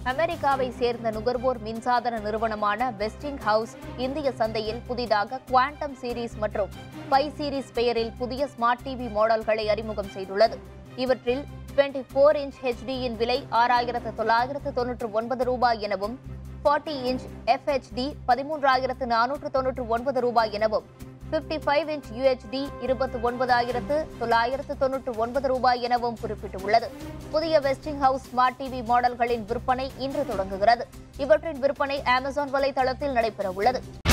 அமெரிக்காவை சேர்ந்த நுகர்வோர் மின்சாதன நிறுவனமான வெஸ்டிங் ஹவுஸ் இந்திய சந்தையில் புதிதாக குவாண்டம் சீரிஸ் மற்றும் பை சீரிஸ் பெயரில் புதிய ஸ்மார்ட் டிவி மாடல்களை அறிமுகம் செய்துள்ளது இவற்றில் 24 ஃபோர் இன்ச் ஹெச்டியின் விலை ஆறாயிரத்து தொள்ளாயிரத்து தொன்னூற்று ஒன்பது ரூபாய் எனவும் 40 இன்ச் எஃப்ஹெச்டி பதிமூன்றாயிரத்து நானூற்று தொன்னூற்று ஒன்பது ரூபாய் எனவும் 55 ஃபைவ் இன்ச் யூஹெச்டி இருபத்தி ஒன்பதாயிரத்து தொள்ளாயிரத்து தொன்னூற்று ஒன்பது ரூபாய் எனவும் குறிப்பிட்டுள்ளது புதிய வெஸ்டிங் ஹவுஸ் ஸ்மார்ட் டிவி மாடல்களின் விற்பனை இன்று தொடங்குகிறது இவற்றின் விற்பனை அமேசான் வலைதளத்தில் நடைபெறவுள்ளது